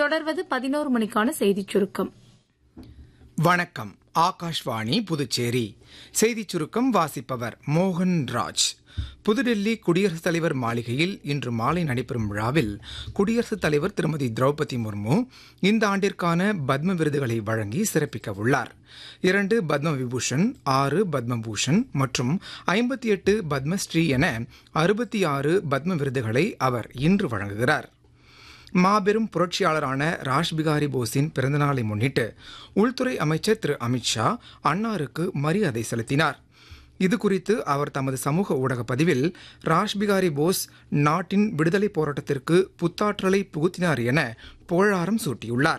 தொடர்வது பதினோரு மணிக்கான செய்திச் சுருக்கம் வணக்கம் ஆகாஷ்வாணி புதுச்சேரி செய்திச் சுருக்கம் வாசிப்பவர் மோகன் ராஜ் புதுடெல்லி குடியரசுத் தலைவர் மாளிகையில் இன்று மாலை நடைபெறும் விழாவில் குடியரசுத் தலைவர் திருமதி திரௌபதி முர்மு இந்த ஆண்டிற்கான பத்ம விருதுகளை வழங்கி சிறப்பிக்க உள்ளார் இரண்டு பத்ம விபூஷன் ஆறு பத்மபூஷன் மற்றும் ஐம்பத்தி எட்டு பத்மஸ்ரீ என அறுபத்தி ஆறு பத்ம விருதுகளை அவர் இன்று வழங்குகிறார் மாபெரும் புரட்சியாளரான ராஷ்பிகாரி போஸின் பிறந்தநாளை முன்னிட்டு உள்துறை அமைச்சர் திரு அமித்ஷா அன்னாருக்கு மரியாதை செலுத்தினார் இது குறித்து அவர் தமது சமூக ஊடக பதிவில் ராஷ்பிகாரி போஸ் நாட்டின் விடுதலை போராட்டத்திற்கு புத்தாற்றலை புகுத்தினார் என புகழாரம் சூட்டியுள்ளார்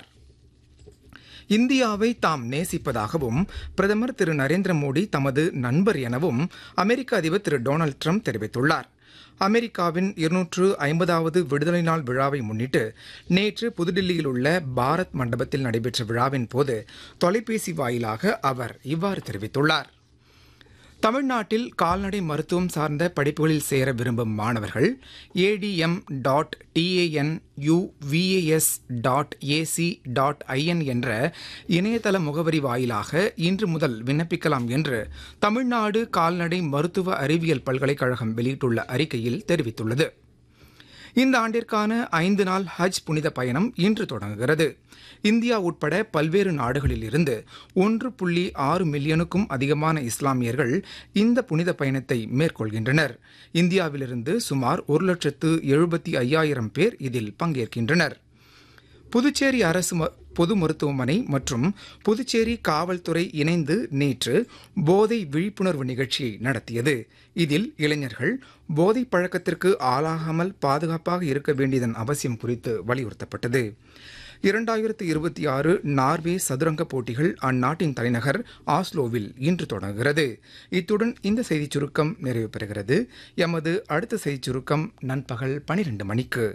இந்தியாவை தாம் நேசிப்பதாகவும் பிரதமர் திரு நரேந்திர மோடி தமது நண்பர் எனவும் அமெரிக்க அதிபர் திரு டொனால்டு ட்ரம்ப் தெரிவித்துள்ளார் அமெரிக்காவின் இருநூற்று ஐம்பதாவது விடுதலை நாள் விழாவை முன்னிட்டு நேற்று புதுடில்லியில் உள்ள பாரத் மண்டபத்தில் நடைபெற்ற விழாவின் போது தொலைபேசி வாயிலாக அவர் இவ்வாறு தெரிவித்துள்ளார் தமிழ்நாட்டில் கால்நடை மருத்துவம் சார்ந்த படிப்புகளில் சேர விரும்பும் மாணவர்கள் ADM dot TAN UVAS dot AC dot IN என்ற இணையதள முகவரி வாயிலாக இன்று முதல் விண்ணப்பிக்கலாம் என்று தமிழ்நாடு கால்நடை மருத்துவ அறிவியல் பல்கலைக்கழகம் வெளியிட்டுள்ள அறிக்கையில் தெரிவித்துள்ளது இந்த ஆண்டிற்கான ஐந்து நாள் ஹஜ் புனித பயணம் இன்று தொடங்குகிறது இந்தியா உட்பட பல்வேறு நாடுகளில் இருந்து ஒன்று புள்ளி ஆறு மில்லியனுக்கும் அதிகமான இஸ்லாமியர்கள் இந்த புனித பயணத்தை மேற்கொள்கின்றனர் இந்தியாவிலிருந்து சுமார் ஒரு லட்சத்து எழுபத்தி ஐயாயிரம் பேர் இதில் பங்கேற்கின்றனர் புதுச்சேரி அரசு பொது மருத்துவமனை மற்றும் புதுச்சேரி காவல்துறை இணைந்து நேற்று போதை விழிப்புணர்வு நிகழ்ச்சியை நடத்தியது இதில் இளைஞர்கள் போதை பழக்கத்திற்கு ஆளாகாமல் பாதுகாப்பாக இருக்க வேண்டியதன் அவசியம் குறித்து வலியுறுத்தப்பட்டது இரண்டாயிரத்து இருபத்தி ஆறு நார்வே சதுரங்க போட்டிகள் அந்நாட்டின் தலைநகர் ஆஸ்லோவில் இன்று தொடங்குகிறது இத்துடன் இந்த செய்திச் சுருக்கம் நிறைவு பெறுகிறது எமது அடுத்த செய்திச் சுருக்கம் நண்பகல் பனிரெண்டு மணிக்கு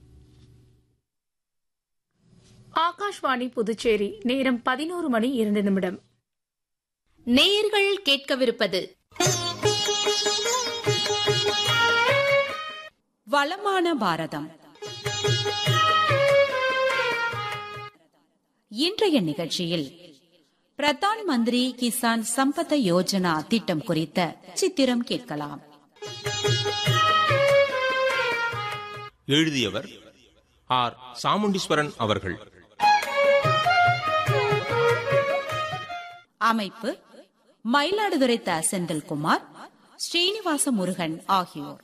ஆகாஷ்வாணி புதுச்சேரி நேரம் பதினோரு மணி இரண்டு நிமிடம் நேயர்கள் கேட்கவிருப்பது வளமான பாரதம் இன்றைய நிகழ்ச்சியில் பிரதான் மந்திரி கிசான் சம்பத யோஜனா திட்டம் குறித்த சித்திரம் கேட்கலாம் எழுதியவர் ஆர் சாமுண்டீஸ்வரன் அவர்கள் அமைப்பு மயிலாடுதுறை த செந்தில்குமார் ஸ்ரீனிவாச முருகன் ஆகியோர்